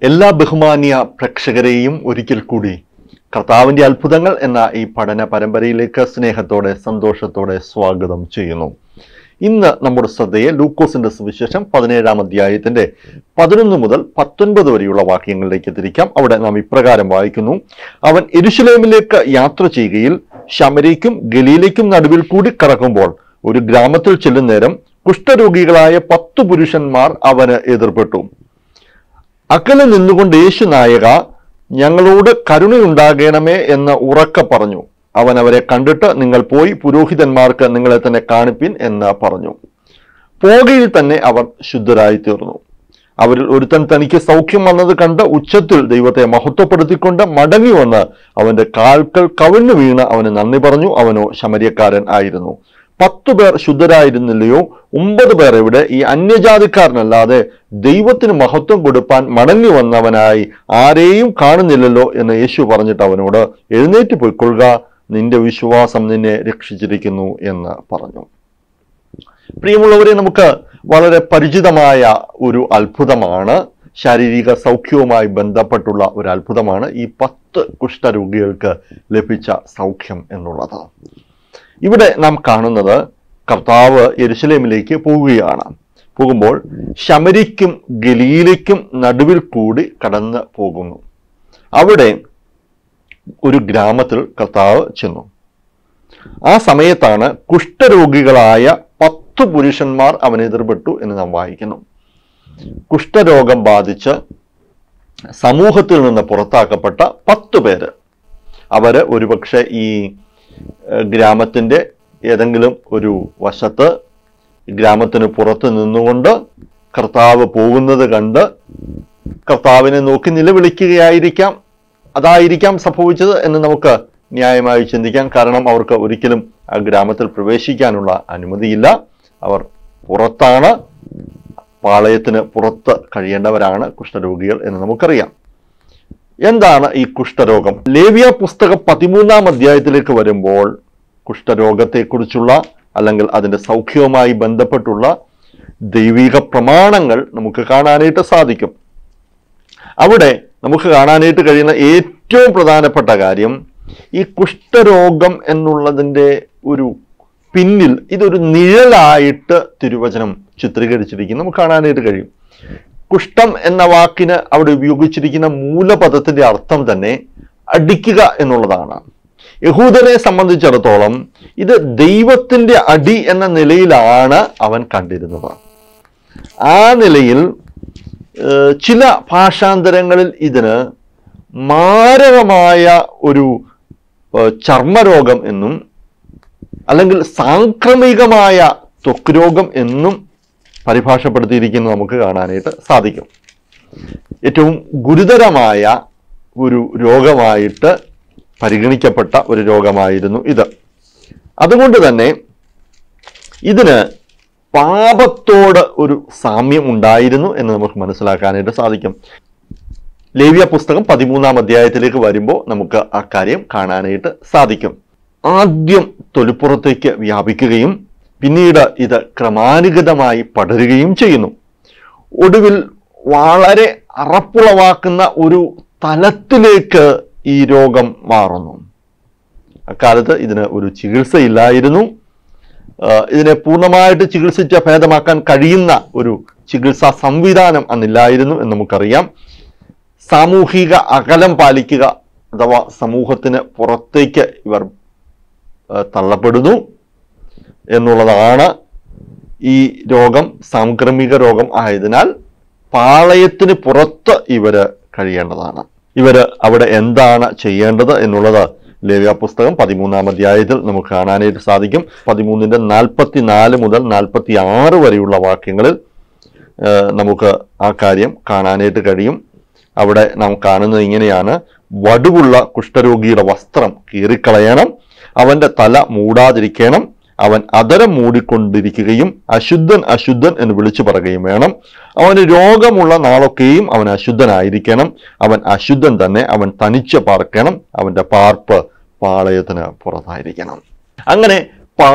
എല്ലാ ബഹുമാന്യ പ്രേക്ഷകരെയും ഒരിക്കൽ കൂടി കർത്താവിന്റെ അത്ഭുതങ്ങൾ എന്ന ഈ പഠന പരമ്പരയിലേക്ക് സ്നേഹത്തോടെ സന്തോഷത്തോടെ സ്വാഗതം ചെയ്യുന്നു ഇന്ന് നമ്മുടെ ശ്രദ്ധയെ ലൂക്കോസിന്റെ സുവിശേഷം പതിനേഴാം അധ്യായത്തിന്റെ പതിനൊന്ന് മുതൽ പത്തൊൻപത് വരെയുള്ള വാക്യങ്ങളിലേക്ക് തിരിക്കാം അവിടെ നാം ഇപ്രകാരം വായിക്കുന്നു അവൻ എരുശലേമിലേക്ക് യാത്ര ചെയ്യുകയിൽ ശമരയ്ക്കും ഗലീലയ്ക്കും നടുവിൽ കൂടി കടക്കുമ്പോൾ ഒരു ഗ്രാമത്തിൽ ചെല്ലും നേരം കുഷ്ഠരോഗികളായ പത്തു പുരുഷന്മാർ അവന് എതിർപ്പെട്ടു അകലെ നിന്നുകൊണ്ട് യേശു നായക ഞങ്ങളോട് കരുണയുണ്ടാകണമേ എന്ന് ഉറക്കെ പറഞ്ഞു അവൻ അവരെ കണ്ടിട്ട് നിങ്ങൾ പോയി പുരോഹിതന്മാർക്ക് നിങ്ങളെ തന്നെ കാണിപ്പിൻ എന്ന് പറഞ്ഞു പോകയിൽ തന്നെ അവർ ശുദ്ധരായി തീർന്നു അവരിൽ ഒരുത്തൻ തനിക്ക് സൗഖ്യം വന്നത് കണ്ട് ഉച്ചത്തിൽ ദൈവത്തെ മഹത്വപ്പെടുത്തിക്കൊണ്ട് മടങ്ങി വന്ന് അവന്റെ കാൽക്കൽ കവിണ്ണു വീണ് അവന് നന്ദി പറഞ്ഞു അവനോ ശമര്യക്കാരൻ ആയിരുന്നു പത്തു പേർ ശുദ്ധരായിരുന്നില്ലയോ ഒമ്പത് പേർ ഇവിടെ ഈ അന്യജാതിക്കാരനല്ലാതെ ദൈവത്തിന് മഹത്വം കൊടുപ്പാൻ മടങ്ങി വന്നവനായി ആരെയും കാണുന്നില്ലല്ലോ എന്ന് യേശു പറഞ്ഞിട്ട് അവനോട് എഴുന്നേറ്റ് പോയിക്കൊള്ളുക നിന്റെ വിശ്വാസം നിന്നെ രക്ഷിച്ചിരിക്കുന്നു എന്ന് പറഞ്ഞു പ്രിയമുള്ളവരെ നമുക്ക് വളരെ പരിചിതമായ ഒരു അത്ഭുതമാണ് ശാരീരിക സൗഖ്യവുമായി ബന്ധപ്പെട്ടുള്ള ഒരു അത്ഭുതമാണ് ഈ പത്ത് കുഷ്ഠരോഗികൾക്ക് ലഭിച്ച സൗഖ്യം എന്നുള്ളത് ഇവിടെ നാം കാണുന്നത് കർത്താവ് യെരുശലേമിലേക്ക് പോവുകയാണ് പോകുമ്പോൾ ശമരിക്കും ഗലീലയ്ക്കും നടുവിൽ കൂടി കടന്ന് പോകുന്നു അവിടെ ഒരു ഗ്രാമത്തിൽ കർത്താവ് ചെന്നു ആ സമയത്താണ് കുഷ്ഠരോഗികളായ പത്ത് പുരുഷന്മാർ അവനെ എതിർപ്പെട്ടു എന്ന് നാം വായിക്കുന്നു കുഷ്ഠരോഗം ബാധിച്ച് സമൂഹത്തിൽ നിന്ന് പുറത്താക്കപ്പെട്ട പത്ത് പേര് അവര് ഒരുപക്ഷെ ഈ ഏഹ്, ഗ്രാമത്തിന്റെ ഏതെങ്കിലും ഒരു വശത്ത് ഗ്രാമത്തിന് പുറത്ത് നിന്നുകൊണ്ട് കർത്താവ് പോകുന്നത് കണ്ട് കർത്താവിനെ നോക്കി നിലവിളിക്കുകയായിരിക്കാം അതായിരിക്കാം സംഭവിച്ചത് എന്ന് നമുക്ക് ന്യായമായി ചിന്തിക്കാം കാരണം അവർക്ക് ഒരിക്കലും ആ ഗ്രാമത്തിൽ പ്രവേശിക്കാനുള്ള അനുമതിയില്ല അവർ പുറത്താണ് പാളയത്തിന് പുറത്ത് കഴിയേണ്ടവരാണ് കുഷ്ഠരോഗികൾ എന്ന് നമുക്കറിയാം എന്താണ് ഈ കുഷ്ഠരോഗം ലേവ്യ പുസ്തകം പതിമൂന്നാം അധ്യായത്തിലേക്ക് വരുമ്പോൾ കുഷ്ഠരോഗത്തെക്കുറിച്ചുള്ള അല്ലെങ്കിൽ അതിന്റെ സൗഖ്യവുമായി ബന്ധപ്പെട്ടുള്ള ദൈവിക പ്രമാണങ്ങൾ നമുക്ക് കാണാനായിട്ട് സാധിക്കും അവിടെ നമുക്ക് കാണാനായിട്ട് കഴിയുന്ന ഏറ്റവും പ്രധാനപ്പെട്ട കാര്യം ഈ കുഷ്ഠരോഗം എന്നുള്ളതിൻ്റെ ഒരു പിന്നിൽ ഇതൊരു നിഴലായിട്ട് തിരുവചനം ചിത്രീകരിച്ചിരിക്കും നമുക്ക് കാണാനായിട്ട് കഴിയും കുഷ്ഠം എന്ന വാക്കിന് അവിടെ ഉപയോഗിച്ചിരിക്കുന്ന മൂലപദത്തിന്റെ അർത്ഥം തന്നെ അടിക്കുക എന്നുള്ളതാണ് യഹൂദനെ സംബന്ധിച്ചിടത്തോളം ഇത് ദൈവത്തിന്റെ അടി എന്ന നിലയിലാണ് അവൻ കണ്ടിരുന്നത് ആ നിലയിൽ ഏഹ്, ചില ഭാഷാന്തരങ്ങളിൽ ഇതിന് മാരകമായ ഒരു ഏഹ്, ചർമ്മരോഗം എന്നും അല്ലെങ്കിൽ സാംക്രമികമായ ത്വക്ക് രോഗം എന്നും പരിഭാഷപ്പെടുത്തിയിരിക്കുന്നത് നമുക്ക് കാണാനായിട്ട് സാധിക്കും ഏറ്റവും ഗുരുതരമായ ഒരു രോഗമായിട്ട് പരിഗണിക്കപ്പെട്ട ഒരു രോഗമായിരുന്നു ഇത് അതുകൊണ്ട് തന്നെ ഇതിന് പാപത്തോട് ഒരു സാമ്യം ഉണ്ടായിരുന്നു എന്ന് നമുക്ക് മനസ്സിലാക്കാനായിട്ട് സാധിക്കും ലേവ്യ പുസ്തകം പതിമൂന്നാം അധ്യായത്തിലേക്ക് വരുമ്പോൾ നമുക്ക് ആ കാര്യം കാണാനായിട്ട് സാധിക്കും ആദ്യം തൊലിപ്പുറത്തേക്ക് വ്യാപിക്കുകയും പിന്നീട് ഇത് ക്രമാനുഗതമായി പടരുകയും ചെയ്യുന്നു ഒടുവിൽ വളരെ അറപ്പുളവാക്കുന്ന ഒരു തലത്തിലേക്ക് ഈ രോഗം മാറുന്നു അക്കാലത്ത് ഇതിന് ഒരു ചികിത്സയില്ലായിരുന്നു ആ, ഇതിനെ പൂർണ്ണമായിട്ട് ചികിത്സിച്ച് ഭേദമാക്കാൻ കഴിയുന്ന ഒരു ചികിത്സാ സംവിധാനം അന്നില്ലായിരുന്നു എന്ന് നമുക്കറിയാം സാമൂഹിക അകലം പാലിക്കുക അഥവാ സമൂഹത്തിന് പുറത്തേക്ക് ഇവർ ആ, തള്ളപ്പെടുന്നു എന്നുള്ളതാണ് ഈ രോഗം സാംക്രമിക രോഗം ആയതിനാൽ പാളയത്തിന് പുറത്ത് ഇവര് കഴിയേണ്ടതാണ് ഇവര് അവിടെ എന്താണ് ചെയ്യേണ്ടത് എന്നുള്ളത് ലേവ്യ പുസ്തകം പതിമൂന്നാം അധ്യായത്തിൽ നമുക്ക് കാണാനായിട്ട് സാധിക്കും പതിമൂന്നിന്റെ നാൽപ്പത്തി നാല് മുതൽ നാൽപ്പത്തി ആറ് വരെയുള്ള വാക്യങ്ങളിൽ ഏഹ്, നമുക്ക് ആ കാര്യം കാണാനായിട്ട് കഴിയും അവിടെ നാം കാണുന്നത് ഇങ്ങനെയാണ് വടുവുള്ള കുഷ്ഠരോഗിയുടെ വസ്ത്രം കീറിക്കളയണം അവന്റെ തല മൂടാതിരിക്കണം അവൻ അതരം മൂടിക്കൊണ്ടിരിക്കുകയും അശുദ്ധൻ അശുദ്ധൻ എന്ന് വിളിച്ചു പറയുകയും വേണം അവന് രോഗമുള്ള നാളൊക്കെയും അവൻ അശുദ്ധനായിരിക്കണം അവൻ അശുദ്ധൻ തന്നെ അവൻ തനിച്ച് പാർക്കണം അവന്റെ പാർപ്പ് പാളയത്തിന് പുറത്തായിരിക്കണം അങ്ങനെ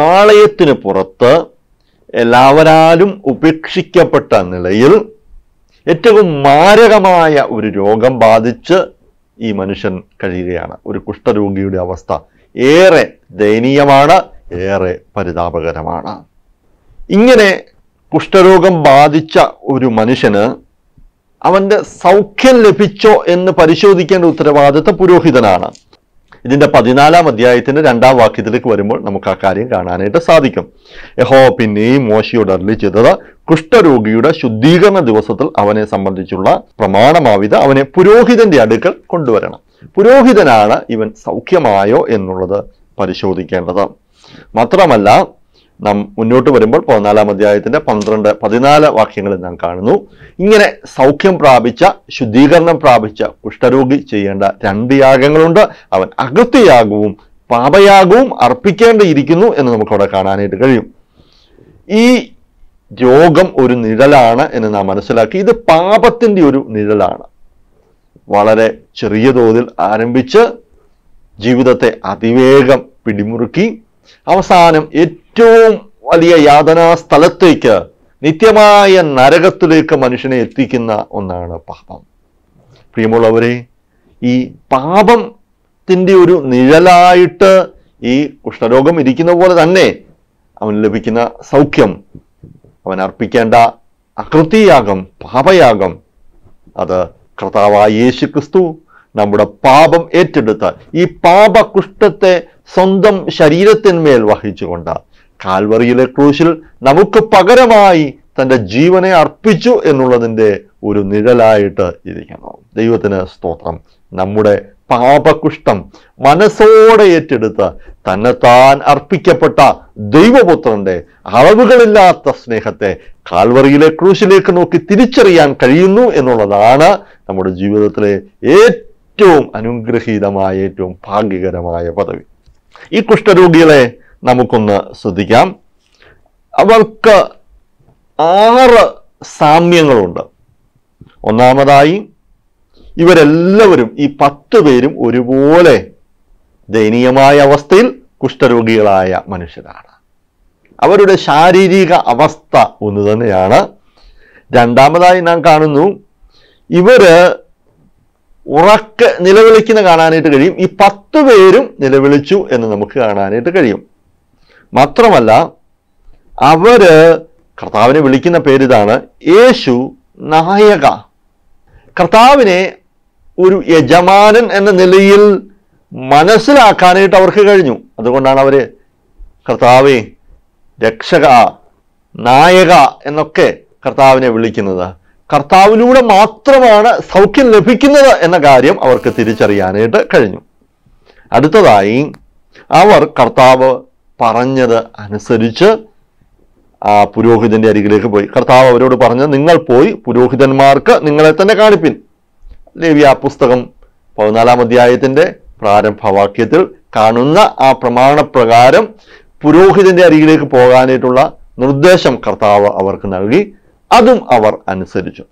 പാളയത്തിന് പുറത്ത് എല്ലാവരാലും ഉപേക്ഷിക്കപ്പെട്ട നിലയിൽ ഏറ്റവും മാരകമായ ഒരു രോഗം ബാധിച്ച് ഈ മനുഷ്യൻ കഴിയുകയാണ് ഒരു കുഷ്ഠരോഗിയുടെ അവസ്ഥ ഏറെ ദയനീയമാണ് ഏറെ പരിതാപകരമാണ് ഇങ്ങനെ കുഷ്ഠരോഗം ബാധിച്ച ഒരു മനുഷ്യന് അവന്റെ സൗഖ്യം ലഭിച്ചോ എന്ന് പരിശോധിക്കേണ്ട ഉത്തരവാദിത്ത പുരോഹിതനാണ് ഇതിന്റെ പതിനാലാം അധ്യായത്തിന്റെ രണ്ടാം വാക്യത്തിലേക്ക് വരുമ്പോൾ നമുക്ക് ആ കാര്യം കാണാനായിട്ട് സാധിക്കും യഹോ പിന്നെയും മോശയോട് അരളി ചെയ്തത് കുഷ്ഠരോഗിയുടെ ശുദ്ധീകരണ ദിവസത്തിൽ അവനെ സംബന്ധിച്ചുള്ള പ്രമാണമാവിത് അവനെ പുരോഹിതന്റെ അടുക്കൽ കൊണ്ടുവരണം പുരോഹിതനാണ് ഇവൻ സൗഖ്യമായോ എന്നുള്ളത് പരിശോധിക്കേണ്ടത് മാത്രമല്ല നാം മുന്നോട്ട് വരുമ്പോൾ പതിനാലാം അധ്യായത്തിന്റെ പന്ത്രണ്ട് പതിനാല് വാക്യങ്ങളിൽ നാം കാണുന്നു ഇങ്ങനെ സൗഖ്യം പ്രാപിച്ച ശുദ്ധീകരണം പ്രാപിച്ച കുഷ്ഠരോഗി ചെയ്യേണ്ട രണ്ട് യാഗങ്ങളുണ്ട് അവൻ അകൃത്യയാഗവും പാപയാഗവും അർപ്പിക്കേണ്ടിയിരിക്കുന്നു എന്ന് നമുക്കവിടെ കാണാനായിട്ട് കഴിയും ഈ രോഗം ഒരു നിഴലാണ് എന്ന് നാം മനസ്സിലാക്കി ഇത് പാപത്തിന്റെ ഒരു നിഴലാണ് വളരെ ചെറിയ തോതിൽ ആരംഭിച്ച് ജീവിതത്തെ അതിവേഗം പിടിമുറുക്കി അവസാനം ഏറ്റവും വലിയ യാതനാ സ്ഥലത്തേക്ക് നിത്യമായ നരകത്തിലേക്ക് മനുഷ്യനെ എത്തിക്കുന്ന ഒന്നാണ് പാപം പ്രിയമുള്ളവരെ ഈ പാപത്തിന്റെ ഒരു നിഴലായിട്ട് ഈ കുഷ്ഠരോഗം ഇരിക്കുന്ന പോലെ തന്നെ അവന് ലഭിക്കുന്ന സൗഖ്യം അവൻ അർപ്പിക്കേണ്ട അകൃത്യയാഗം പാപയാഗം അത് കർത്താവായ യേശു ക്രിസ്തു നമ്മുടെ പാപം ഏറ്റെടുത്ത് ഈ പാപകുഷ്ഠത്തെ സ്വന്തം ശരീരത്തിന്മേൽ വഹിച്ചുകൊണ്ട് കാൽവറിയിലെ ക്രൂശിൽ നമുക്ക് പകരമായി തൻ്റെ ജീവനെ അർപ്പിച്ചു എന്നുള്ളതിൻ്റെ ഒരു നിഴലായിട്ട് ഇരിക്കണം ദൈവത്തിന് സ്തോത്രം നമ്മുടെ പാപകുഷ്ഠം മനസ്സോടെ ഏറ്റെടുത്ത് തന്നെത്താൻ അർപ്പിക്കപ്പെട്ട ദൈവപുത്രന്റെ അളവുകളില്ലാത്ത സ്നേഹത്തെ കാൽവറിയിലെ ക്രൂശിലേക്ക് നോക്കി തിരിച്ചറിയാൻ കഴിയുന്നു എന്നുള്ളതാണ് നമ്മുടെ ജീവിതത്തിലെ ഏറ്റവും അനുഗ്രഹീതമായ ഏറ്റവും ഭാഗ്യകരമായ പദവി ഈ കുഷ്ഠരോഗികളെ നമുക്കൊന്ന് ശ്രദ്ധിക്കാം അവർക്ക് ആറ് സാമ്യങ്ങളുണ്ട് ഒന്നാമതായി ഇവരെല്ലാവരും ഈ പത്ത് പേരും ഒരുപോലെ ദയനീയമായ അവസ്ഥയിൽ കുഷ്ഠരോഗികളായ മനുഷ്യരാണ് അവരുടെ ശാരീരിക അവസ്ഥ ഒന്ന് തന്നെയാണ് രണ്ടാമതായി നാം കാണുന്നു ഇവര് ഉറക്കെ നിലവിളിക്കുന്ന കാണാനായിട്ട് കഴിയും ഈ പത്ത് പേരും നിലവിളിച്ചു എന്ന് നമുക്ക് കാണാനായിട്ട് കഴിയും മാത്രമല്ല അവര് കർത്താവിനെ വിളിക്കുന്ന പേരിതാണ് യേശു നായക കർത്താവിനെ ഒരു യജമാനൻ എന്ന നിലയിൽ മനസ്സിലാക്കാനായിട്ട് അവർക്ക് കഴിഞ്ഞു അതുകൊണ്ടാണ് അവര് കർത്താവെ രക്ഷക നായക എന്നൊക്കെ കർത്താവിനെ വിളിക്കുന്നത് കർത്താവിലൂടെ മാത്രമാണ് സൗഖ്യം ലഭിക്കുന്നത് എന്ന കാര്യം അവർക്ക് തിരിച്ചറിയാനായിട്ട് കഴിഞ്ഞു അടുത്തതായി അവർ കർത്താവ് പറഞ്ഞത് അനുസരിച്ച് ആ പുരോഹിതന്റെ അരികിലേക്ക് പോയി കർത്താവ് അവരോട് പറഞ്ഞു നിങ്ങൾ പോയി പുരോഹിതന്മാർക്ക് നിങ്ങളെ തന്നെ കാണിപ്പിൻ ലേവ്യ പുസ്തകം പതിനാലാം അധ്യായത്തിന്റെ പ്രാരംഭവാക്യത്തിൽ കാണുന്ന ആ പ്രമാണപ്രകാരം പുരോഹിതന്റെ അരികിലേക്ക് പോകാനായിട്ടുള്ള നിർദ്ദേശം കർത്താവ് അവർക്ക് നൽകി അതും അവർ അനുസരിച്ചു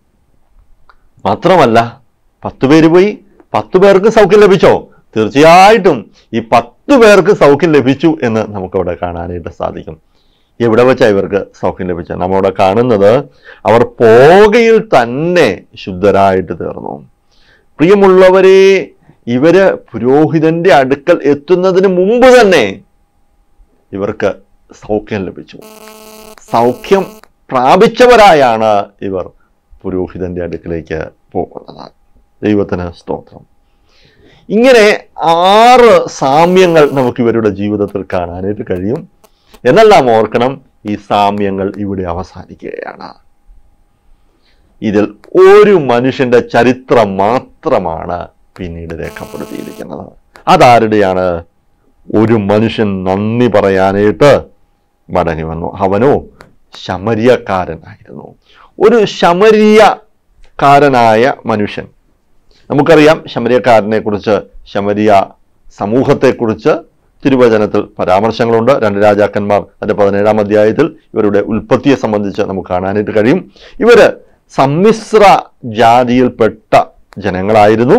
മാത്രമല്ല പത്ത് പേര് പോയി പത്ത് പേർക്ക് സൗഖ്യം ലഭിച്ചോ തീർച്ചയായിട്ടും ഈ പത്ത് പേർക്ക് സൗഖ്യം ലഭിച്ചു എന്ന് നമുക്കവിടെ കാണാനായിട്ട് സാധിക്കും എവിടെ വെച്ചാ ഇവർക്ക് സൗഖ്യം ലഭിച്ചത് നമ്മളിവിടെ കാണുന്നത് അവർ പോകയിൽ തന്നെ ശുദ്ധരായിട്ട് തീർന്നു പ്രിയമുള്ളവരെ ഇവര് പുരോഹിതന്റെ അടുക്കൽ എത്തുന്നതിന് മുമ്പ് തന്നെ ഇവർക്ക് സൗഖ്യം ലഭിച്ചു സൗഖ്യം പ്രാപിച്ചവരായാണ് ഇവർ പുരോഹിതന്റെ അടുക്കിലേക്ക് പോകുന്നത് ദൈവത്തിന് സ്തോത്രം ഇങ്ങനെ ആറ് സാമ്യങ്ങൾ നമുക്ക് ഇവരുടെ ജീവിതത്തിൽ കാണാനായിട്ട് കഴിയും എന്നെല്ലാം ഓർക്കണം ഈ സാമ്യങ്ങൾ ഇവിടെ അവസാനിക്കുകയാണ് ഇതിൽ ഒരു മനുഷ്യന്റെ ചരിത്രം മാത്രമാണ് പിന്നീട് രേഖപ്പെടുത്തിയിരിക്കുന്നത് അതാരുടെയാണ് ഒരു മനുഷ്യൻ നന്ദി പറയാനായിട്ട് മടങ്ങി വന്നു അവനോ ശമരിയക്കാരനായിരുന്നു ഒരു ശമരിയക്കാരനായ മനുഷ്യൻ നമുക്കറിയാം ശമരിയക്കാരനെ കുറിച്ച് ശമരിയ സമൂഹത്തെക്കുറിച്ച് തിരുവചനത്തിൽ പരാമർശങ്ങളുണ്ട് രണ്ട് രാജാക്കന്മാർ അതിന്റെ പതിനേഴാം അധ്യായത്തിൽ ഇവരുടെ ഉൽപ്പത്തിയെ സംബന്ധിച്ച് നമുക്ക് കാണാനായിട്ട് കഴിയും ഇവര് സമ്മിശ്ര ജാതിയിൽപ്പെട്ട ജനങ്ങളായിരുന്നു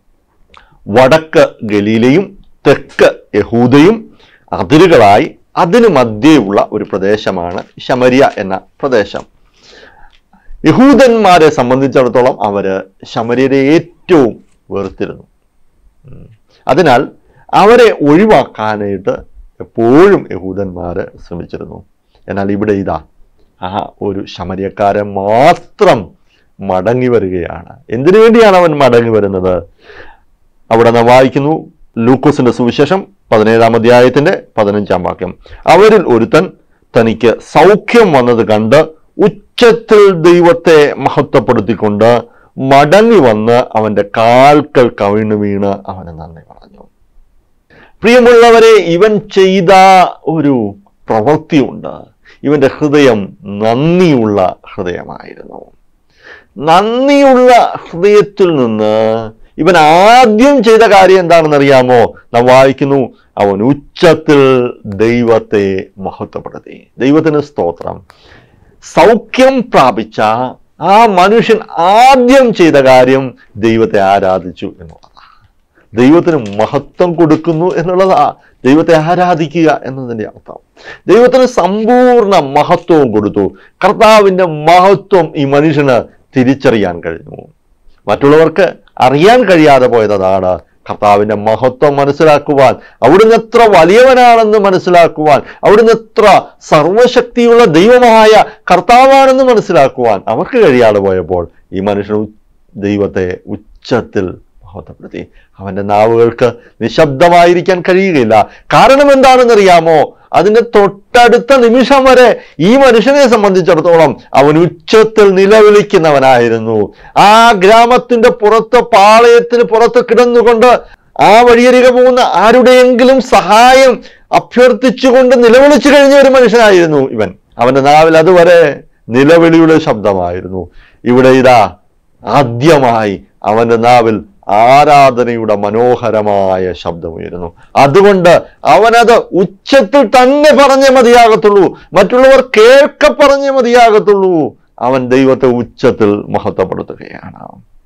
വടക്ക് ഗലീലയും തെക്ക് യഹൂദയും അതിരുകളായി അതിനു മധ്യേയുള്ള ഒരു പ്രദേശമാണ് ശമരിയ എന്ന പ്രദേശം യഹൂദന്മാരെ സംബന്ധിച്ചിടത്തോളം അവര് ശമര്യരെ ഏറ്റവും വെറുത്തിരുന്നു ഉം. അതിനാൽ അവരെ ഒഴിവാക്കാനായിട്ട് എപ്പോഴും യഹൂദന്മാര് ശ്രമിച്ചിരുന്നു എന്നാൽ ഇവിടെ ഇതാ ആ ഒരു ശമര്യക്കാരൻ മാത്രം മടങ്ങി വരികയാണ് എന്തിനു വേണ്ടിയാണ് അവൻ മടങ്ങി വരുന്നത് അവിടെ നാം വായിക്കുന്നു ലൂക്കോസിന്റെ സുവിശേഷം പതിനേഴാം അധ്യായത്തിന്റെ പതിനഞ്ചാം വാക്യം അവരിൽ ഒരുത്തൻ തനിക്ക് സൗഖ്യം വന്നത് കണ്ട് ഉച്ചത്തിൽ ദൈവത്തെ മഹത്വപ്പെടുത്തിക്കൊണ്ട് മടങ്ങി വന്ന് അവന്റെ കാൽക്കൽ കവിണ്ണു വീണ് അവന് നന്ദി പറഞ്ഞു പ്രിയമുള്ളവരെ ഇവൻ ചെയ്ത ഒരു പ്രവൃത്തിയുണ്ട് ഇവന്റെ ഹൃദയം നന്ദിയുള്ള ഹൃദയമായിരുന്നു നന്ദിയുള്ള ഹൃദയത്തിൽ നിന്ന് ഇവൻ ആദ്യം ചെയ്ത കാര്യം എന്താണെന്ന് അറിയാമോ നാം വായിക്കുന്നു അവൻ ഉച്ചത്തിൽ ദൈവത്തെ മഹത്വപ്പെടുത്തി ദൈവത്തിന് സ്തോത്രം സൗഖ്യം പ്രാപിച്ച ആ മനുഷ്യൻ ആദ്യം ചെയ്ത കാര്യം ദൈവത്തെ ആരാധിച്ചു എന്നുള്ളതാണ് ദൈവത്തിന് മഹത്വം കൊടുക്കുന്നു എന്നുള്ളതാ ദൈവത്തെ ആരാധിക്കുക എന്നതിൻ്റെ അർത്ഥം ദൈവത്തിന് സമ്പൂർണ്ണ മഹത്വവും കൊടുത്തു കർത്താവിൻ്റെ മഹത്വം ഈ മനുഷ്യന് തിരിച്ചറിയാൻ കഴിഞ്ഞു മറ്റുള്ളവർക്ക് അറിയാൻ കഴിയാതെ പോയതാണ് കർത്താവിൻ്റെ മഹത്വം മനസ്സിലാക്കുവാൻ അവിടുന്ന് എത്ര വലിയവനാണെന്ന് മനസ്സിലാക്കുവാൻ അവിടുന്ന് എത്ര സർവശക്തിയുള്ള ദൈവമായ കർത്താവാണെന്ന് മനസ്സിലാക്കുവാൻ അവർക്ക് കഴിയാതെ പോയപ്പോൾ ഈ മനുഷ്യൻ ഉ- ദൈവത്തെ ഉച്ചത്തിൽ മഹത്വപ്പെടുത്തി അവന്റെ നാവുകൾക്ക് നിശബ്ദമായിരിക്കാൻ കഴിയുകയില്ല കാരണം എന്താണെന്നറിയാമോ അതിന്റെ തൊട്ടടുത്ത നിമിഷം വരെ ഈ മനുഷ്യനെ സംബന്ധിച്ചിടത്തോളം അവൻ ഉച്ചത്തിൽ നിലവിളിക്കുന്നവനായിരുന്നു ആ ഗ്രാമത്തിന്റെ പുറത്ത് പാളയത്തിന് പുറത്ത് കിടന്നുകൊണ്ട് ആ വഴിയരികെ പോകുന്ന ആരുടെയെങ്കിലും സഹായം അഭ്യർത്ഥിച്ചുകൊണ്ട് നിലവിളിച്ചു കഴിഞ്ഞ ഒരു മനുഷ്യനായിരുന്നു ഇവൻ അവന്റെ നാവിൽ അതുവരെ നിലവിളിയുടെ ശബ്ദമായിരുന്നു ഇവിടെ ഇതാ ആദ്യമായി അവന്റെ നാവിൽ ആരാധനയുടെ മനോഹരമായ ശബ്ദമുയരുന്നു അതുകൊണ്ട് അവനത് ഉച്ചത്തിൽ തന്നെ പറഞ്ഞേ മതിയാകത്തുള്ളൂ മറ്റുള്ളവർ കേൾക്ക പറഞ്ഞേ മതിയാകത്തുള്ളൂ അവൻ ദൈവത്തെ ഉച്ചത്തിൽ മഹത്വപ്പെടുത്തുകയാണ്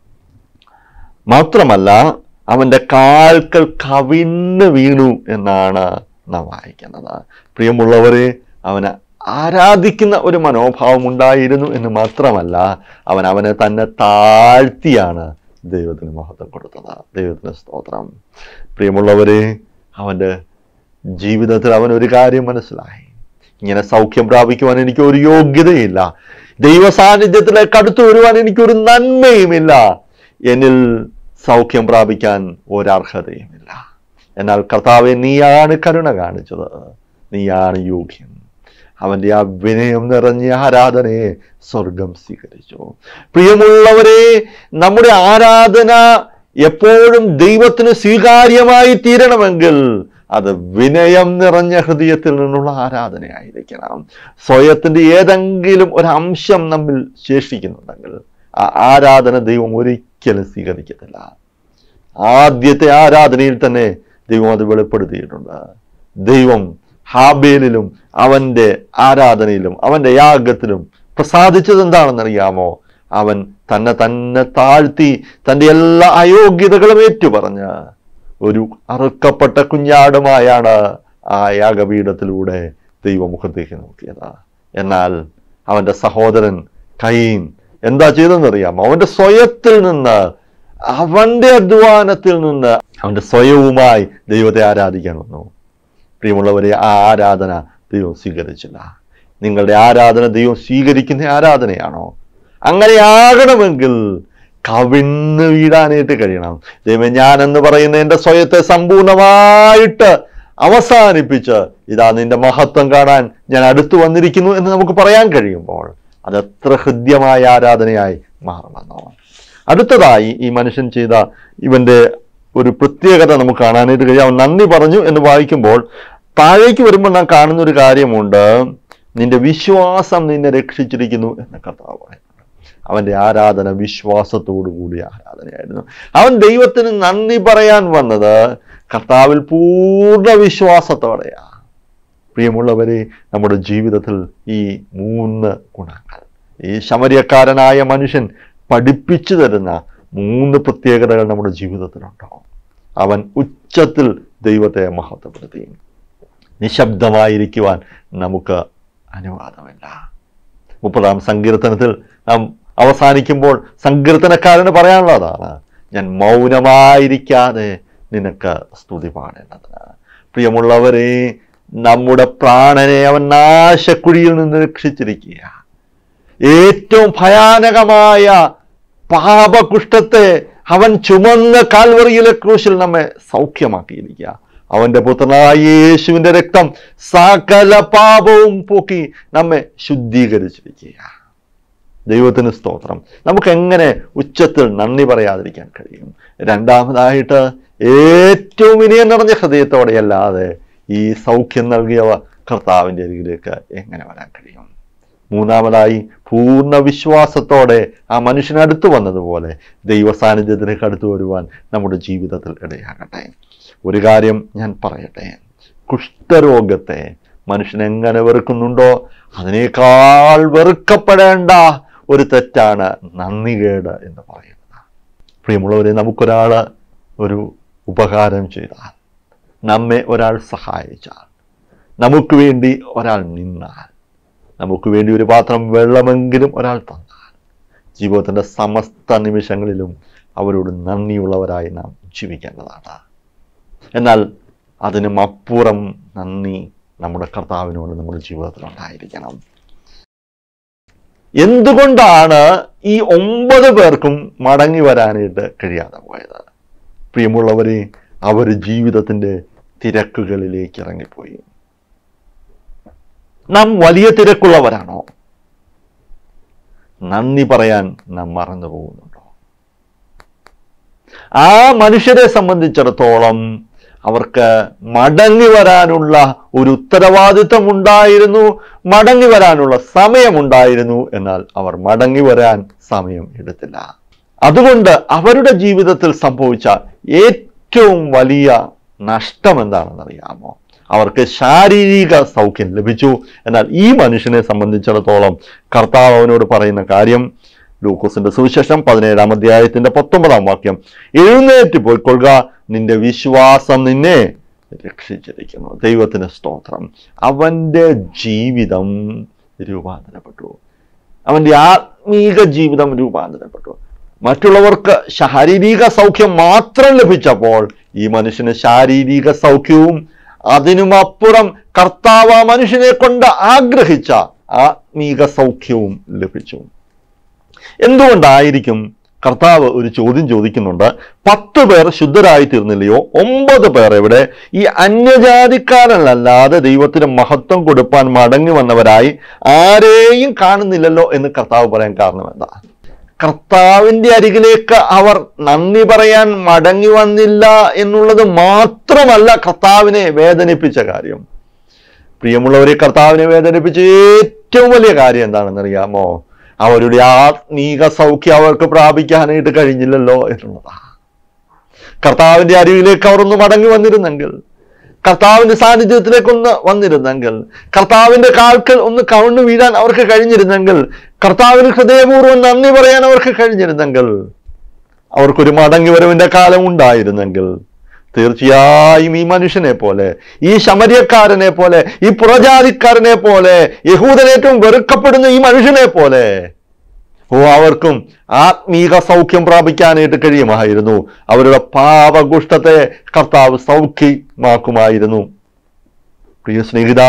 മാത്രമല്ല അവന്റെ കാൽക്കൽ കവിന്ന് വീണു എന്നാണ് നാം വായിക്കുന്നത് പ്രിയമുള്ളവരെ അവന് ആരാധിക്കുന്ന ഒരു മനോഭാവം ഉണ്ടായിരുന്നു എന്ന് മാത്രമല്ല അവൻ അവനെ തന്നെ താഴ്ത്തിയാണ് ദൈവത്തിന് മഹത്വം കൊടുത്തത് ദൈവത്തിന് സ്തോത്രം പ്രിയമുള്ളവരെ അവൻ്റെ ജീവിതത്തിൽ അവൻ ഒരു കാര്യം മനസ്സിലായി ഇങ്ങനെ സൗഖ്യം പ്രാപിക്കുവാൻ എനിക്ക് ഒരു യോഗ്യതയില്ല ദൈവ സാന്നിധ്യത്തിലേക്ക് അടുത്തു വരുവാൻ എനിക്കൊരു നന്മയുമില്ല എന്നിൽ സൗഖ്യം പ്രാപിക്കാൻ ഒരർഹതയുമില്ല എന്നാൽ കർത്താവെ നീയാണ് കരുണ കാണിച്ചത് നീയാണ് യോഗ്യൻ അവന്റെ ആ വിനയം നിറഞ്ഞ ആരാധനയെ സ്വർഗം സ്വീകരിച്ചു പ്രിയമുള്ളവരെ നമ്മുടെ ആരാധന എപ്പോഴും ദൈവത്തിന് സ്വീകാര്യമായി തീരണമെങ്കിൽ അത് വിനയം നിറഞ്ഞ ഹൃദയത്തിൽ നിന്നുള്ള ആരാധനയായിരിക്കണം സ്വയത്തിന്റെ ഏതെങ്കിലും ഒരു അംശം നമ്മിൽ ശേഷിക്കുന്നുണ്ടെങ്കിൽ ആ ആരാധന ദൈവം ഒരിക്കലും സ്വീകരിക്കത്തില്ല ആദ്യത്തെ ആരാധനയിൽ തന്നെ ദൈവം അത് വെളിപ്പെടുത്തിയിട്ടുണ്ട് ദൈവം ഹാബേലിലും അവന്റെ ആരാധനയിലും അവന്റെ യാഗത്തിലും പ്രസാദിച്ചത് എന്താണെന്നറിയാമോ അവൻ തന്നെ തന്നെ താഴ്ത്തി തൻ്റെ എല്ലാ അയോഗ്യതകളും ഏറ്റുപറഞ്ഞ് ഒരു അറുക്കപ്പെട്ട കുഞ്ഞാടുമായാണ് ആ യാഗപീഠത്തിലൂടെ ദൈവമുഖത്തേക്ക് നോക്കിയത് എന്നാൽ അവന്റെ സഹോദരൻ കൈൻ എന്താ ചെയ്തെന്നറിയാമോ അവന്റെ സ്വയത്തിൽ നിന്ന് അവന്റെ അധ്വാനത്തിൽ നിന്ന് അവന്റെ സ്വയവുമായി ദൈവത്തെ ആരാധിക്കാൻ വന്നു പ്രിയമുള്ളവരെ ആ ആരാധന ദൈവം സ്വീകരിച്ചില്ല നിങ്ങളുടെ ആരാധന ദൈവം സ്വീകരിക്കുന്ന ആരാധനയാണോ അങ്ങനെ ആകണമെങ്കിൽ കവിന്ന് വീഴാനായിട്ട് കഴിയണം ദൈവം ഞാനെന്ന് പറയുന്ന എൻ്റെ സ്വയത്തെ സമ്പൂർണമായിട്ട് അവസാനിപ്പിച്ച് ഇതാ നിന്റെ മഹത്വം കാണാൻ ഞാൻ അടുത്തു വന്നിരിക്കുന്നു എന്ന് നമുക്ക് പറയാൻ കഴിയുമ്പോൾ അത് എത്ര ഹൃദ്യമായ ആരാധനയായി മാറുമെന്നോ അടുത്തതായി ഈ മനുഷ്യൻ ചെയ്ത ഇവന്റെ ഒരു പ്രത്യേകത നമുക്ക് കാണാനായിട്ട് കഴിയും അവൻ നന്ദി പറഞ്ഞു എന്ന് വായിക്കുമ്പോൾ താഴേക്ക് വരുമ്പോൾ നാം കാണുന്ന ഒരു കാര്യമുണ്ട് നിന്റെ വിശ്വാസം നിന്നെ രക്ഷിച്ചിരിക്കുന്നു എന്ന് കർത്താവ് പറയുന്നുണ്ട് അവന്റെ ആരാധന വിശ്വാസത്തോടു കൂടിയ ആരാധനയായിരുന്നു അവൻ ദൈവത്തിന് നന്ദി പറയാൻ വന്നത് കർത്താവിൽ പൂർണ്ണ വിശ്വാസത്തോടെയാ പ്രിയമുള്ളവരെ നമ്മുടെ ജീവിതത്തിൽ ഈ മൂന്ന് ഗുണങ്ങൾ ഈ ശമര്യക്കാരനായ മനുഷ്യൻ പഠിപ്പിച്ചു തരുന്ന മൂന്ന് പ്രത്യേകതകൾ നമ്മുടെ ജീവിതത്തിലുണ്ടോ അവൻ ഉച്ചത്തിൽ ദൈവത്തെ മഹത്വപ്പെടുത്തി നിശബ്ദമായിരിക്കുവാൻ നമുക്ക് അനുവാദമില്ല മുപ്പതാം സങ്കീർത്തനത്തിൽ നാം അവസാനിക്കുമ്പോൾ സങ്കീർത്തനക്കാരന് പറയാനുള്ളതാണ് ഞാൻ മൗനമായിരിക്കാതെ നിനക്ക് സ്തുതി പാടേണ്ടതിന് പ്രിയമുള്ളവരെ നമ്മുടെ പ്രാണനെ അവൻ നാശക്കുഴിയിൽ നിന്ന് രക്ഷിച്ചിരിക്കുക ഏറ്റവും ഭയാനകമായ പാപകുഷ്ഠത്തെ അവൻ ചുമന്ന കാൽവറിയിലെ ക്രൂശിൽ നമ്മെ സൗഖ്യമാക്കിയിരിക്കുക അവന്റെ പുത്രനായ യേശുവിന്റെ രക്തം സകല പാപവും പോക്കി നമ്മെ ശുദ്ധീകരിച്ചിരിക്കുക ദൈവത്തിന് സ്തോത്രം നമുക്ക് എങ്ങനെ ഉച്ചത്തിൽ നന്ദി പറയാതിരിക്കാൻ കഴിയും രണ്ടാമതായിട്ട് ഏറ്റവും വിനയം നിറഞ്ഞ ഹൃദയത്തോടെ അല്ലാതെ ഈ സൗഖ്യം നൽകിയവ കർത്താവിൻ്റെ അരികിലേക്ക് എങ്ങനെ വരാൻ കഴിയും മൂന്നാമതായി പൂർണ്ണ വിശ്വാസത്തോടെ ആ മനുഷ്യനടുത്ത് വന്നതുപോലെ ദൈവ സാന്നിധ്യത്തിലേക്ക് അടുത്ത് വരുവാൻ നമ്മുടെ ജീവിതത്തിൽ ഇടയാകട്ടെ ഒരു കാര്യം ഞാൻ പറയട്ടെ കുഷ്ഠരോഗത്തെ മനുഷ്യൻ എങ്ങനെ വെറുക്കുന്നുണ്ടോ അതിനേക്കാൾ വെറുക്കപ്പെടേണ്ട ഒരു തെറ്റാണ് നന്ദികേട് എന്ന് പറയുന്നത് പ്രിയമുള്ളവരെ നമുക്കൊരാൾ ഒരു ഉപകാരം ചെയ്താൽ നമ്മെ ഒരാൾ സഹായിച്ചാൽ നമുക്ക് വേണ്ടി ഒരാൾ നിന്നാൽ നമുക്ക് വേണ്ടി ഒരു പാത്രം വെള്ളമെങ്കിലും ഒരാൾ തന്നാൽ ജീവിതത്തിൻ്റെ സമസ്ത നിമിഷങ്ങളിലും അവരോട് നന്ദിയുള്ളവരായി നാം ജീവിക്കേണ്ടതാണ് എന്നാൽ അതിനും അപ്പുറം നന്ദി നമ്മുടെ കർത്താവിനോട് നമ്മുടെ ജീവിതത്തിൽ ഉണ്ടായിരിക്കണം എന്തുകൊണ്ടാണ് ഈ ഒമ്പത് പേർക്കും മടങ്ങി വരാനായിട്ട് കഴിയാതെ പോയത് പ്രിയമുള്ളവരെ അവർ ജീവിതത്തിൻ്റെ തിരക്കുകളിലേക്ക് ഇറങ്ങിപ്പോയി നാം വലിയ തിരക്കുള്ളവരാണോ നന്ദി പറയാൻ നാം മറന്നു പോകുന്നുണ്ടോ ആ മനുഷ്യരെ സംബന്ധിച്ചിടത്തോളം അവർക്ക് മടങ്ങി വരാനുള്ള ഒരു ഉത്തരവാദിത്വം ഉണ്ടായിരുന്നു മടങ്ങി വരാനുള്ള സമയമുണ്ടായിരുന്നു എന്നാൽ അവർ മടങ്ങി വരാൻ സമയം എടുത്തില്ല അതുകൊണ്ട് അവരുടെ ജീവിതത്തിൽ സംഭവിച്ച ഏറ്റവും വലിയ നഷ്ടം എന്താണെന്നറിയാമോ അവർക്ക് ശാരീരിക സൗഖ്യം ലഭിച്ചു എന്നാൽ ഈ മനുഷ്യനെ സംബന്ധിച്ചിടത്തോളം കർത്താവ് അവനോട് പറയുന്ന കാര്യം ലൂക്കോസിന്റെ സുവിശേഷം പതിനേഴാം അധ്യായത്തിന്റെ പത്തൊമ്പതാം വാക്യം എഴുന്നേറ്റ് പോയിക്കൊള്ളുക നിന്റെ വിശ്വാസം നിന്നെ രക്ഷിച്ചിരിക്കുന്നു ദൈവത്തിന് സ്തോത്രം അവന്റെ ജീവിതം രൂപാന്തരപ്പെട്ടു അവന്റെ ആത്മീക ജീവിതം രൂപാന്തരപ്പെട്ടു മറ്റുള്ളവർക്ക് ശാരീരിക സൗഖ്യം മാത്രം ലഭിച്ചപ്പോൾ ഈ മനുഷ്യന് ശാരീരിക സൗഖ്യവും അതിനുമപ്പുറം കർത്താവ് ആ മനുഷ്യനെ കൊണ്ട് ആഗ്രഹിച്ച ആത്മീക സൗഖ്യവും ലഭിച്ചു എന്തുകൊണ്ടായിരിക്കും കർത്താവ് ഒരു ചോദ്യം ചോദിക്കുന്നുണ്ട് പത്ത് പേർ ശുദ്ധരായി തീർന്നില്ലയോ ഒമ്പത് പേർ എവിടെ ഈ അന്യജാതിക്കാരനല്ലാതെ ദൈവത്തിന് മഹത്വം കൊടുപ്പാൻ മടങ്ങി വന്നവരായി ആരെയും കാണുന്നില്ലല്ലോ എന്ന് കർത്താവ് പറയാൻ കാരണം എന്താ കർത്താവിന്റെ അരികിലേക്ക് അവർ നന്ദി പറയാൻ മടങ്ങി വന്നില്ല എന്നുള്ളത് മാത്രമല്ല കർത്താവിനെ വേദനിപ്പിച്ച കാര്യം പ്രിയമുള്ളവരെ കർത്താവിനെ വേദനിപ്പിച്ച ഏറ്റവും വലിയ കാര്യം എന്താണെന്ന് അറിയാമോ അവരുടെ ആത്മീക സൗഖ്യം അവർക്ക് പ്രാപിക്കാനായിട്ട് കഴിഞ്ഞില്ലല്ലോ എന്നുള്ളതാണ് കർത്താവിന്റെ അരികിലേക്ക് അവർ ഒന്ന് മടങ്ങി വന്നിരുന്നെങ്കിൽ കർത്താവിന്റെ സാന്നിധ്യത്തിലേക്ക് ഒന്ന് വന്നിരുന്നെങ്കിൽ കർത്താവിന്റെ കാൽക്കൽ ഒന്ന് കവണ്ണു വീഴാൻ അവർക്ക് കഴിഞ്ഞിരുന്നെങ്കിൽ കർത്താവിന് ഹൃദയപൂർവ്വം നന്ദി പറയാൻ അവർക്ക് കഴിഞ്ഞിരുന്നെങ്കിൽ അവർക്കൊരു മടങ്ങി വരവിന്റെ കാലം ഉണ്ടായിരുന്നെങ്കിൽ തീർച്ചയായും ഈ മനുഷ്യനെ പോലെ ഈ ശമര്യക്കാരനെ പോലെ ഈ പുറജാതിക്കാരനെ പോലെ യഹൂദനേറ്റവും വെറുക്കപ്പെടുന്ന ഈ മനുഷ്യനെ പോലെ ഓ അവർക്കും ആത്മീക സൗഖ്യം പ്രാപിക്കാനായിട്ട് കഴിയുമായിരുന്നു അവരുടെ പാപകുഷ്ഠത്തെ കർത്താവ് സൗഖ്യമാക്കുമായിരുന്നു പ്രിയ സ്നേഹിത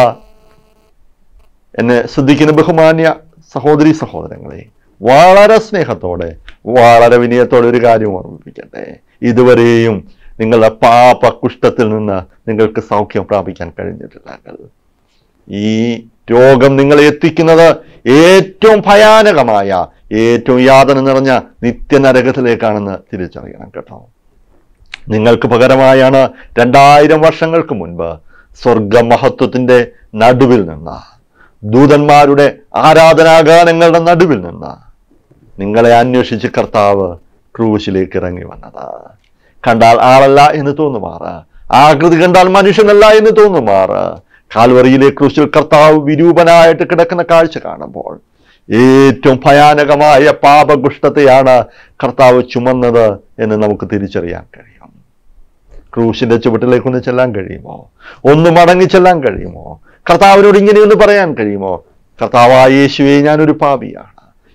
എന്നെ ശ്രദ്ധിക്കുന്ന ബഹുമാന്യ സഹോദരി സഹോദരങ്ങളെ വളരെ സ്നേഹത്തോടെ വളരെ വിനയത്തോടെ ഒരു കാര്യം ഓർമ്മിപ്പിക്കട്ടെ ഇതുവരെയും നിങ്ങളുടെ പാപകുഷ്ഠത്തിൽ നിന്ന് നിങ്ങൾക്ക് സൗഖ്യം പ്രാപിക്കാൻ കഴിഞ്ഞിട്ടില്ലെങ്കിൽ ഈ രോഗം നിങ്ങളെ എത്തിക്കുന്നത് ഏറ്റവും ഭയാനകമായ ഏറ്റവും യാതന നിറഞ്ഞ നിത്യനരകത്തിലേക്കാണെന്ന് തിരിച്ചറിയണം കേട്ടോ നിങ്ങൾക്ക് പകരമായാണ് രണ്ടായിരം വർഷങ്ങൾക്ക് മുൻപ് സ്വർഗമഹത്വത്തിന്റെ നടുവിൽ നിന്ന് ദൂതന്മാരുടെ ആരാധനാഗാനങ്ങളുടെ നടുവിൽ നിന്ന് നിങ്ങളെ അന്വേഷിച്ച് കർത്താവ് ക്രൂശിലേക്ക് ഇറങ്ങി വന്നത് കണ്ടാൽ ആളല്ല എന്ന് തോന്നുമാറ് ആകൃതി കണ്ടാൽ മനുഷ്യനല്ല എന്ന് തോന്നുമാറ് കാൽവറിയിലെ ക്രൂശിൽ കർത്താവ് വിരൂപനായിട്ട് കിടക്കുന്ന കാഴ്ച കാണുമ്പോൾ ഏറ്റവും ഭയാനകമായ പാപകുഷ്ഠത്തെയാണ് കർത്താവ് ചുമന്നത് എന്ന് നമുക്ക് തിരിച്ചറിയാൻ കഴിയും ക്രൂശിന്റെ ചുവട്ടിലേക്ക് ഒന്ന് ചെല്ലാൻ കഴിയുമോ ഒന്ന് മടങ്ങി ചെല്ലാൻ കഴിയുമോ കർത്താവിനോട് ഇങ്ങനെയൊന്ന് പറയാൻ കഴിയുമോ കർത്താവായ യേശുവെ ഞാനൊരു പാപിയാണ്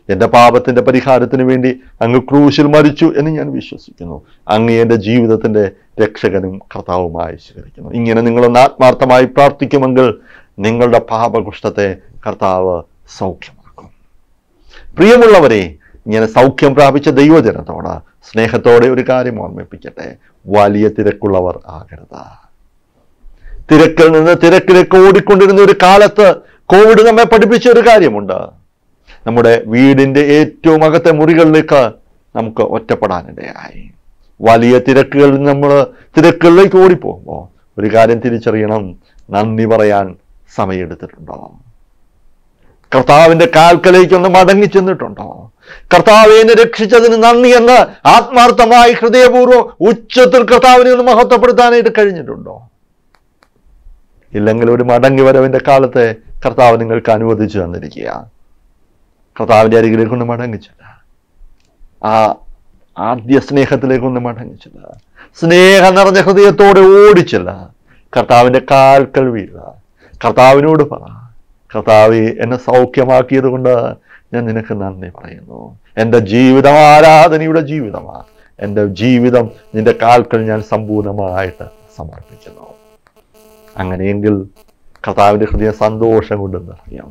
എൻ്റെ പാപത്തിൻ്റെ പരിഹാരത്തിന് വേണ്ടി അങ്ങ് ക്രൂശിൽ മരിച്ചു എന്ന് ഞാൻ വിശ്വസിക്കുന്നു അങ്ങ് എൻ്റെ ജീവിതത്തിൻ്റെ രക്ഷകനും കർത്താവുമായി സ്വീകരിക്കുന്നു ഇങ്ങനെ നിങ്ങളൊന്ന് ആത്മാർത്ഥമായി പ്രാർത്ഥിക്കുമെങ്കിൽ നിങ്ങളുടെ പാപകുഷ്ഠത്തെ കർത്താവ് സൗഖ്യമാക്കും പ്രിയമുള്ളവരെ ഇങ്ങനെ സൗഖ്യം പ്രാപിച്ച ദൈവജനത്തോട് സ്നേഹത്തോടെ ഒരു കാര്യം ഓർമ്മിപ്പിക്കട്ടെ വലിയ തിരക്കുള്ളവർ ആകരുത് തിരക്കിൽ നിന്ന് തിരക്കിലേക്ക് ഓടിക്കൊണ്ടിരുന്ന ഒരു കാലത്ത് കോവിഡ് നമ്മെ പഠിപ്പിച്ച ഒരു കാര്യമുണ്ട് നമ്മുടെ വീടിന്റെ ഏറ്റവും അകത്തെ മുറികളിലേക്ക് നമുക്ക് ഒറ്റപ്പെടാനിടയായി വലിയ തിരക്കുകളിൽ നമ്മൾ തിരക്കുകളിലേക്ക് ഓടിപ്പോകുമ്പോൾ ഒരു കാര്യം തിരിച്ചറിയണം നന്ദി പറയാൻ സമയമെടുത്തിട്ടുണ്ടോ കർത്താവിന്റെ കാൽക്കലേക്ക് ഒന്ന് മടങ്ങി ചെന്നിട്ടുണ്ടോ കർത്താവ് എന്നെ രക്ഷിച്ചതിന് നന്ദി എന്ന് ആത്മാർത്ഥമായി ഹൃദയപൂർവ്വം ഉച്ചത്തിൽ കർത്താവിനെ ഒന്ന് മഹത്വപ്പെടുത്താനായിട്ട് കഴിഞ്ഞിട്ടുണ്ടോ ഇല്ലെങ്കിൽ ഒരു മടങ്ങി വരവിന്റെ കാലത്തെ കർത്താവ് നിങ്ങൾക്ക് അനുവദിച്ചു തന്നിരിക്കുക കർത്താവിന്റെ അരികിലേക്ക് ഒന്ന് മടങ്ങിച്ചില്ല ആ ആദ്യ സ്നേഹത്തിലേക്ക് ഒന്ന് മടങ്ങിച്ചില്ല സ്നേഹം നിറഞ്ഞ ഹൃദയത്തോടെ ഓടിച്ചില്ല കർത്താവിന്റെ കാൽക്കൽ വീഴുക കർത്താവിനോട് പറ കർത്താവെ എന്നെ സൗഖ്യമാക്കിയത് കൊണ്ട് ഞാൻ നിനക്ക് നന്ദി പറയുന്നു എൻ്റെ ജീവിതം ആരാധനയുടെ ജീവിതമാണ് എൻ്റെ ജീവിതം നിന്റെ കാൽക്കൽ ഞാൻ സമ്പൂർണ്ണമായിട്ട് സമർപ്പിക്കുന്നു അങ്ങനെയെങ്കിൽ കർത്താവിൻ്റെ ഹൃദയം സന്തോഷം കൊണ്ട് നിറയാം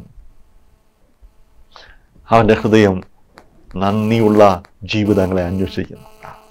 അവൻ്റെ ഹൃദയം നന്ദിയുള്ള ജീവിതങ്ങളെ അന്വേഷിക്കുന്നുണ്ട്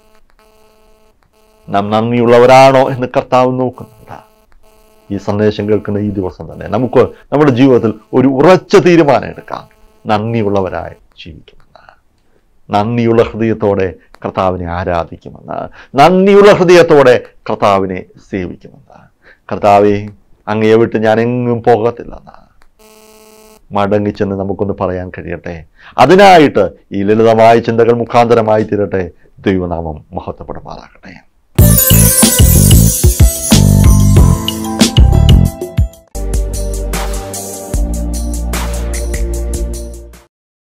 നാം നന്ദിയുള്ളവരാണോ എന്ന് കർത്താവ് നോക്കുന്നുണ്ട് ഈ സന്ദേശം കേൾക്കുന്ന ഈ ദിവസം തന്നെ നമുക്ക് നമ്മുടെ ജീവിതത്തിൽ ഒരു ഉറച്ച തീരുമാനം എടുക്കാം നന്ദിയുള്ളവരായി ജീവിക്കുമെന്ന് നന്ദിയുള്ള ഹൃദയത്തോടെ കർത്താവിനെ ആരാധിക്കുമെന്ന് നന്ദിയുള്ള ഹൃദയത്തോടെ കർത്താവിനെ സേവിക്കുമെന്ന് കർത്താവെ അങ്ങയെ വിട്ട് ഞാൻ എങ്ങും പോകത്തില്ലെന്ന് മടങ്ങിച്ചെന്ന് നമുക്കൊന്ന് പറയാൻ കഴിയട്ടെ അതിനായിട്ട് ഈ ലളിതമായ ചിന്തകൾ മുഖാന്തരമായി തീരട്ടെ ദൈവനാമം മഹത്വപ്പെടുമാറാകട്ടെ